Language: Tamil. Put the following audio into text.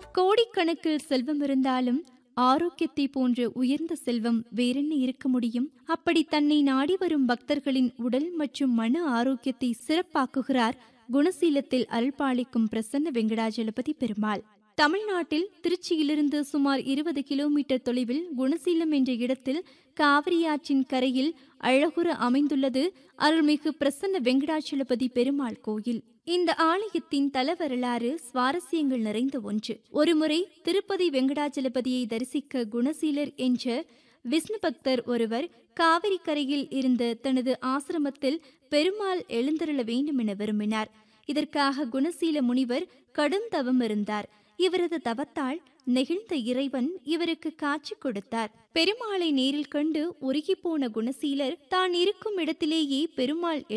கோடிக்கணக்கில் செல்வம் இருந்தாலும் ஆரோக்கியத்தை போன்ற உயர்ந்த செல்வம் வேறென்ன இருக்க முடியும் அப்படி தன்னை நாடி வரும் பக்தர்களின் உடல் மற்றும் மன ஆரோக்கியத்தை சிறப்பாக்குகிறார் குணசீலத்தில் அருள்பாலிக்கும் பிரசன்ன வெங்கடாஜலபதி பெருமாள் தமிழ்நாட்டில் திருச்சியிலிருந்து சுமார் இருபது கிலோமீட்டர் தொலைவில் குணசீலம் என்ற இடத்தில் காவிரியாற்றின் கரையில் அழகுற அமைந்துள்ளது அருள்மிகு பிரசன்ன வெங்கடாச்சலபதி பெருமாள் கோயில் இந்த ஆலயத்தின் தல வரலாறு சுவாரஸ்யங்கள் நிறைந்த ஒன்று ஒருமுறை திருப்பதி வெங்கடாச்சலபதியை தரிசிக்க குணசீலர் என்ற விஷ்ணு பக்தர் ஒருவர் காவிரி கரையில் இருந்த தனது ஆசிரமத்தில் பெருமாள் எழுந்தருள வேண்டும் என விரும்பினார் இதற்காக குணசீல முனிவர் கடும் தவம் இருந்தார் இவரது தவத்தால் நெகிழ்ந்த இறைவன் இவருக்கு காட்சி கொடுத்தார் பெருமாளை நேரில் கண்டு உருகிப்போன குணசீலர் தான் இருக்கும் இடத்திலேயே பெருமாள்